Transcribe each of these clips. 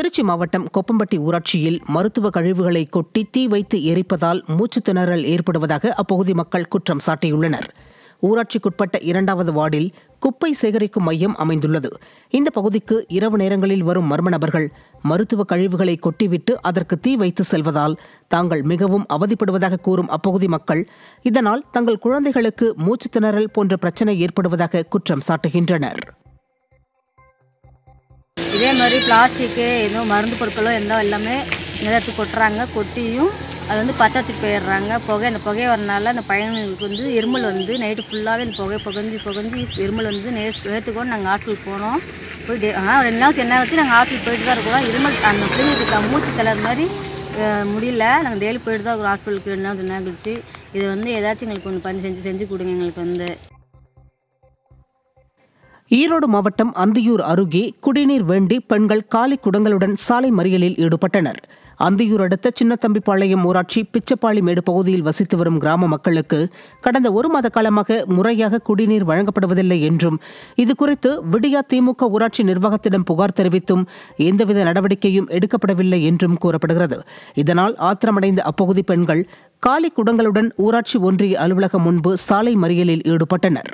திருச்சி மாவட்டம் கொப்பம்பட்டி ஊராட்சியில் மருத்துவ கழிவுகளை கொட்டி தீ வைத்து எரிப்பதால் மூச்சுத் திணறல் ஏற்படுவதாக அப்பகுதி மக்கள் குற்றம் சாட்டியுள்ளனர் ஊராட்சிக்குட்பட்ட இரண்டாவது வார்டில் குப்பை சேகரிக்கும் மையம் அமைந்துள்ளது இந்த பகுதிக்கு இரவு நேரங்களில் வரும் மர்ம நபர்கள் மருத்துவ கழிவுகளை கொட்டிவிட்டு அதற்கு தீ வைத்து செல்வதால் தாங்கள் மிகவும் அவதிப்படுவதாக கூறும் அப்பகுதி மக்கள் இதனால் தங்கள் குழந்தைகளுக்கு மூச்சுத் திணறல் போன்ற பிரச்சனை ஏற்படுவதாக குற்றம் சாட்டுகின்றனர் இதே மாதிரி பிளாஸ்டிக்கு எதுவும் மருந்து பொருட்களோ இருந்தால் எல்லாமே நிலத்து கொட்டுறாங்க கொட்டியும் அது வந்து பற்ற வச்சுட்டு போயிடுறாங்க புகை அந்த புகை வரனால அந்த பையனுக்கு வந்து இருமல் வந்து நைட்டு ஃபுல்லாகவே அந்த புகை புகஞ்சு புகஞ்சு இருமல் வந்து நேற்று நேற்று கூட நாங்கள் ஹாஸ்பிட்டல் போனோம் போய் டே ஆனால் ரெண்டு நாள் என்ன வச்சு நாங்கள் ஹாஸ்பிட்டல் போயிட்டு தான் இருக்கிறோம் இருமல் அந்த பிள்ளைங்களுக்கு மூச்சு தளர் மாதிரி அஹ், முடியல நாங்கள் டெய்லி போயிட்டு தான் இருக்கிறோம் ஹாஸ்பிட்டலுக்கு ரெண்டு நாள் ரெண்டு நாள் கழிச்சு இது வந்து ஏதாச்சும் எங்களுக்கு கொஞ்சம் பண்ணி செஞ்சு செஞ்சு கொடுங்க எங்களுக்கு வந்து ஈரோடு மாவட்டம் அந்தியூர் அருகே குடிநீர் வேண்டி பெண்கள் காலி குடங்களுடன் சாலை மறியலில் ஈடுபட்டனர் அந்தியூர் அடுத்த சின்னத்தம்பிப்பாளையம் ஊராட்சி பிச்சப்பாளிமேடு பகுதியில் வசித்து வரும் கிராம மக்களுக்கு கடந்த ஒரு மாத காலமாக முறையாக குடிநீர் வழங்கப்படுவதில்லை என்றும் இதுகுறித்து விடியா திமுக ஊராட்சி நிர்வாகத்திடம் புகார் தெரிவித்தும் எந்தவித நடவடிக்கையும் எடுக்கப்படவில்லை என்றும் கூறப்படுகிறது இதனால் ஆத்திரமடைந்த அப்பகுதி பெண்கள் காலி குடங்களுடன் ஊராட்சி ஒன்றிய அலுவலகம் முன்பு சாலை மறியலில் ஈடுபட்டனர்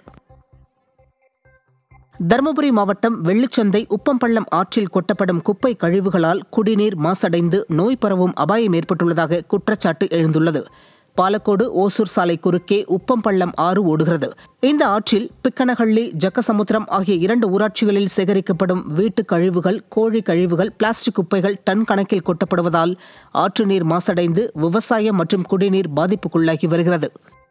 தருமபுரி மாவட்டம் வெள்ளிச்சந்தை உப்பம்பள்ளம் ஆற்றில் கொட்டப்படும் குப்பை கழிவுகளால் குடிநீர் மாசடைந்து நோய் பரவும் அபாயம் ஏற்பட்டுள்ளதாக குற்றச்சாட்டு எழுந்துள்ளது பாலக்கோடு ஓசூர் சாலை குறுக்கே உப்பம்பள்ளம் ஆறு ஓடுகிறது இந்த ஆற்றில் பிக்கனஹள்ளி ஜக்கசமுத்திரம் ஆகிய இரண்டு ஊராட்சிகளில் சேகரிக்கப்படும் வீட்டு கழிவுகள் கோழி கழிவுகள் பிளாஸ்டிக் குப்பைகள் டன் கணக்கில் கொட்டப்படுவதால் ஆற்று நீர் மாசடைந்து விவசாயம் மற்றும் குடிநீர் பாதிப்புக்குள்ளாகி வருகிறது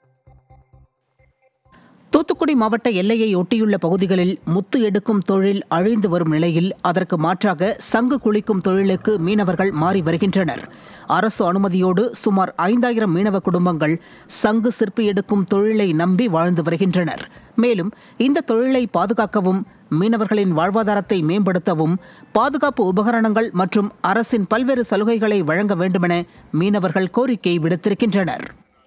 தூத்துக்குடி மாவட்ட எல்லையை ஒட்டியுள்ள பகுதிகளில் முத்து எடுக்கும் தொழில் அழிந்து வரும் நிலையில் அதற்கு மாற்றாக சங்கு குளிக்கும் தொழிலுக்கு மீனவர்கள் மாறி வருகின்றனர் அரசு அனுமதியோடு சுமார் ஐந்தாயிரம் மீனவ குடும்பங்கள் சங்கு சிற்பி எடுக்கும் தொழிலை நம்பி வாழ்ந்து வருகின்றனர் மேலும் இந்த தொழிலை பாதுகாக்கவும் மீனவர்களின் வாழ்வாதாரத்தை மேம்படுத்தவும் பாதுகாப்பு உபகரணங்கள் மற்றும் அரசின் பல்வேறு சலுகைகளை வழங்க வேண்டுமென மீனவர்கள் கோரிக்கை விடுத்திருக்கின்றனர்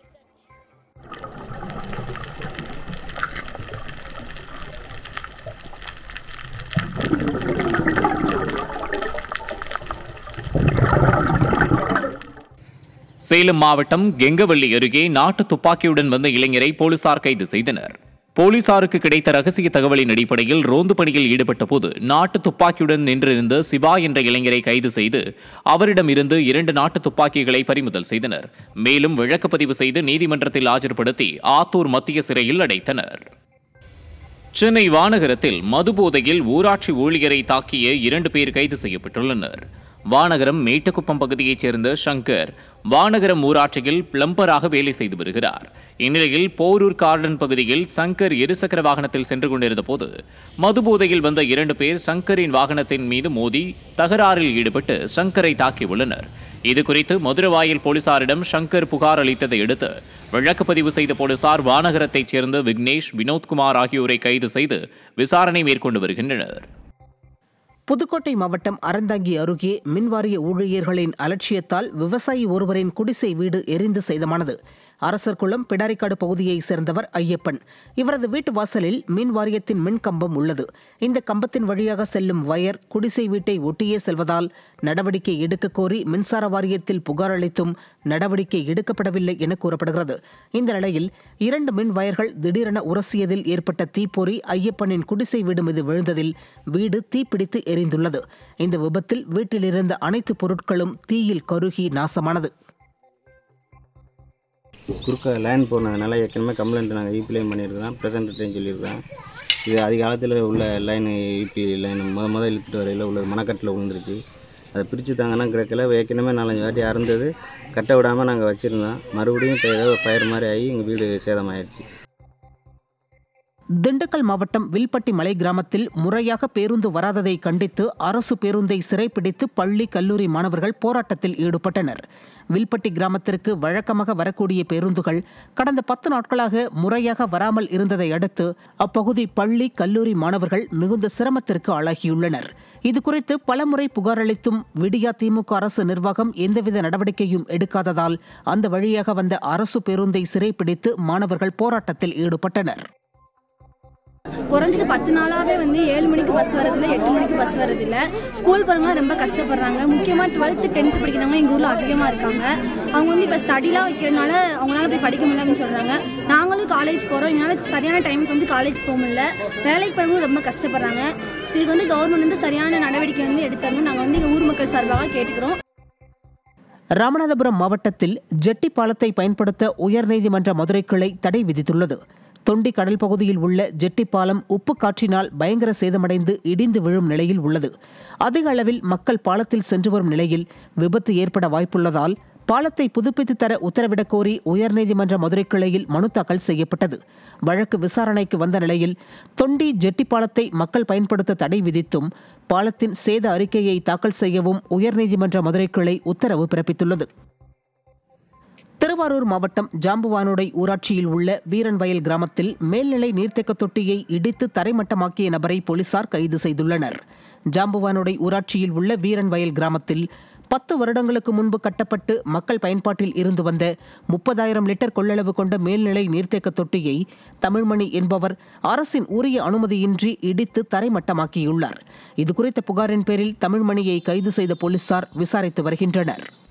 சேலம் மாவட்டம் கெங்கவள்ளி அருகே நாட்டு துப்பாக்கியுடன் வந்த இளைஞரை போலீசார் கைது செய்தனர் போலீசாருக்கு கிடைத்த ரகசிய தகவலின் அடிப்படையில் ரோந்து பணியில் ஈடுபட்ட போது நாட்டு துப்பாக்கியுடன் நின்றிருந்த சிவா என்ற இளைஞரை கைது செய்து அவரிடமிருந்து இரண்டு நாட்டு துப்பாக்கிகளை பறிமுதல் செய்தனர் மேலும் வழக்குப்பதிவு செய்து நீதிமன்றத்தில் ஆஜர்படுத்தி ஆத்தூர் மத்திய சிறையில் அடைத்தனர் சென்னை வானகரத்தில் மதுபோதையில் ஊராட்சி ஊழியரை தாக்கிய இரண்டு பேர் கைது செய்யப்பட்டுள்ளனர் வானகரம் மேட்டுக்குப்பம் பகுதியைச் சேர்ந்த சங்கர் வானகரம் ஊராட்சியில் பிளம்பராக வேலை செய்து வருகிறார் இந்நிலையில் போரூர் கார்டன் பகுதியில் சங்கர் இருசக்கர வாகனத்தில் சென்று கொண்டிருந்த போது மதுபோதையில் வந்த இரண்டு பேர் சங்கரின் வாகனத்தின் மீது மோதி தகராறில் ஈடுபட்டு சங்கரை தாக்கியுள்ளனர் இதுகுறித்து மதுரவாயல் போலீசாரிடம் சங்கர் புகார் அளித்ததை அடுத்து வழக்கு பதிவு செய்த போலீசார் வானகரத்தைச் சேர்ந்த விக்னேஷ் வினோத்குமார் ஆகியோரை கைது செய்து விசாரணை மேற்கொண்டு வருகின்றனர் புதுக்கோட்டை மாவட்டம் அறந்தாங்கி அருகே மின்வாரிய ஊழியர்களின் அலட்சியத்தால் விவசாயி ஒருவரின் குடிசை வீடு எரிந்து சேதமானது அரசர்குளம் பிடாரிக்காடு பகுதியைச் சேர்ந்தவர் ஐயப்பன் இவரது வீட்டு வாசலில் மின் வாரியத்தின் மின் கம்பம் உள்ளது இந்த கம்பத்தின் வழியாக செல்லும் வயர் குடிசை வீட்டை ஒட்டியே செல்வதால் நடவடிக்கை எடுக்க கோரி மின்சார வாரியத்தில் புகார் அளித்தும் நடவடிக்கை எடுக்கப்படவில்லை என கூறப்படுகிறது இந்த நிலையில் இரண்டு மின் வயர்கள் திடீரென உரசியதில் ஏற்பட்ட தீப்பொறி ஐயப்பனின் குடிசை வீடு மீது விழுந்ததில் வீடு தீப்பிடித்து எரிந்துள்ளது இந்த விபத்தில் வீட்டில் இருந்த அனைத்து பொருட்களும் தீயில் கருகி நாசமானது குறுக்க லைன் போனதுனால ஏற்கனவே கம்ப்ளைண்ட் நாங்கள் ஈபிலைன் பண்ணியிருக்கோம் ப்ரெசன்ட்டையும் சொல்லியிருக்கோம் இது அதிகாலத்தில் உள்ள லைன் ஈபி லைன் முத முத இழுத்துட்டு வரையில் உள்ள மணக்கட்டில் விழுந்துருச்சு அதை பிரித்து தாங்கன்னா கிடைக்கல ஏற்கனவே நாலஞ்சு வாட்டி அறுந்தது கட்ட விடாமல் நாங்கள் வச்சுருந்தோம் மறுபடியும் இப்போ ஏதோ ஃபயர் மாதிரி ஆகி எங்கள் வீடு சேதமாயிருச்சு திண்டுக்கல் மாவட்டம் வில்பட்டி மலை கிராமத்தில் முறையாக பேருந்து வராததை கண்டித்து அரசு பேருந்தை சிறைப்பிடித்து பள்ளி கல்லூரி மாணவர்கள் போராட்டத்தில் ஈடுபட்டனர் வில்பட்டி கிராமத்திற்கு வழக்கமாக வரக்கூடிய பேருந்துகள் கடந்த பத்து நாட்களாக முறையாக வராமல் இருந்ததை அடுத்து அப்பகுதி பள்ளி கல்லூரி மாணவர்கள் மிகுந்த சிரமத்திற்கு ஆளாகியுள்ளனர் இதுகுறித்து பலமுறை புகார் அளித்தும் விடியா திமுக அரசு நிர்வாகம் எந்தவித நடவடிக்கையும் எடுக்காததால் அந்த வழியாக வந்த அரசு பேருந்தை சிறைப்பிடித்து மாணவர்கள் போராட்டத்தில் ஈடுபட்டனர் குறைஞ்சது பத்து நாளாகவே வந்து ஏழு மணிக்கு பஸ் வரதில்ல எட்டு மணிக்கு பஸ் வரதில்ல ஸ்கூல் பசங்க ரொம்ப கஷ்டப்படுறாங்க முக்கியமாக டுவெல்த்து டென்த்து படிக்கிறவங்க எங்கள் ஊரில் அதிகமாக இருக்காங்க அவங்க வந்து இப்போ ஸ்டடிலாம் வைக்கிறதுனால அவங்களால போய் படிக்க முடியலன்னு சொல்கிறாங்க நாங்களும் காலேஜ் போகிறோம் எங்களால் சரியான டைமுக்கு வந்து காலேஜ் போக முடியல வேலைக்கு போகிறவங்களும் ரொம்ப கஷ்டப்படுறாங்க இதுக்கு வந்து கவர்மெண்ட் வந்து சரியான நடவடிக்கை வந்து எடுத்தரணும் நாங்கள் வந்து எங்கள் ஊர் மக்கள் சார்பாக கேட்டுக்கிறோம் ராமநாதபுரம் மாவட்டத்தில் ஜெட்டி பாலத்தை பயன்படுத்த உயர்நீதிமன்ற மதுரை கிளை தடை விதித்துள்ளது தொண்டி கடல் பகுதியில் உள்ள ஜெட்டி பாலம் உப்பு காற்றினால் பயங்கர சேதமடைந்து இடிந்து விழும் நிலையில் உள்ளது அதிக அளவில் மக்கள் பாலத்தில் சென்று வரும் நிலையில் விபத்து ஏற்பட வாய்ப்புள்ளதால் பாலத்தை புதுப்பித்து தர உத்தரவிடக் கோரி உயர்நீதிமன்ற மதுரை கிளையில் மனு தாக்கல் செய்யப்பட்டது வழக்கு விசாரணைக்கு வந்த நிலையில் தொண்டி ஜெட்டி பாலத்தை மக்கள் பயன்படுத்த தடை விதித்தும் பாலத்தின் சேத அறிக்கையை தாக்கல் செய்யவும் உயர்நீதிமன்ற மதுரை கிளை உத்தரவு பிறப்பித்துள்ளது திருவாரூர் மாவட்டம் ஜாம்புவானுடை ஊராட்சியில் உள்ள வீரன்வயல் கிராமத்தில் மேல்நிலை நீர்த்தேக்க தொட்டியை இடித்து தரைமட்டமாக்கிய நபரை போலீசார் கைது செய்துள்ளனர் ஜாம்புவானுடை ஊராட்சியில் உள்ள வீரன்வயல் கிராமத்தில் பத்து வருடங்களுக்கு முன்பு கட்டப்பட்டு மக்கள் பயன்பாட்டில் இருந்து வந்த முப்பதாயிரம் லிட்டர் கொள்ளளவு கொண்ட மேல்நிலை நீர்த்தேக்க தொட்டியை தமிழ்மணி என்பவர் அரசின் உரிய அனுமதியின்றி இடித்து தரைமட்டமாக்கியுள்ளார் இதுகுறித்த புகாரின் பேரில் தமிழ்மணியை கைது செய்த போலீசார் விசாரித்து வருகின்றனர்